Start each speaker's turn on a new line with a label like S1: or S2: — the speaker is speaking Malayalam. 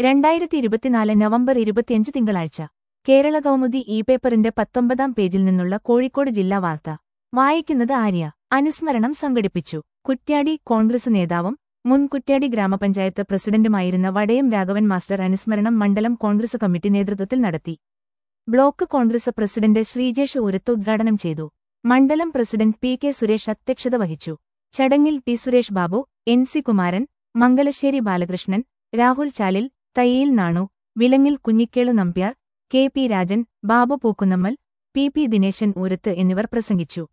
S1: രണ്ടായിരത്തി ഇരുപത്തിനാല് നവംബർ ഇരുപത്തിയഞ്ച് തിങ്കളാഴ്ച കേരള കൗമുദി ഇ പേപ്പറിന്റെ പത്തൊമ്പതാം പേജിൽ നിന്നുള്ള കോഴിക്കോട് ജില്ലാ വാർത്ത വായിക്കുന്നത് ആര്യ അനുസ്മരണം സംഘടിപ്പിച്ചു കുറ്റ്യാടി കോൺഗ്രസ് നേതാവും മുൻ കുറ്റ്യാടി ഗ്രാമപഞ്ചായത്ത് പ്രസിഡന്റുമായിരുന്ന വടയം രാഘവൻ മാസ്റ്റർ അനുസ്മരണം മണ്ഡലം കോൺഗ്രസ് കമ്മിറ്റി നേതൃത്വത്തിൽ നടത്തി block Congress president Sreejesh Urath ഉദ്ഘാടനം ചെയ്തു മണ്ഡലം പ്രസിഡന്റ് പി കെ സുരേഷ് അധ്യക്ഷത വഹിച്ചു ചടങ്ങിൽ P Suresh Babu N C Kumaran Mangalassery Balakrishnan Rahul Chalil Thayyil Nanu Vilangil Kunhikkelu Nambiar K P Rajan Babu Pookkunnummal P P Dineshan Urath എന്നിവർ പ്രസംഗിച്ചു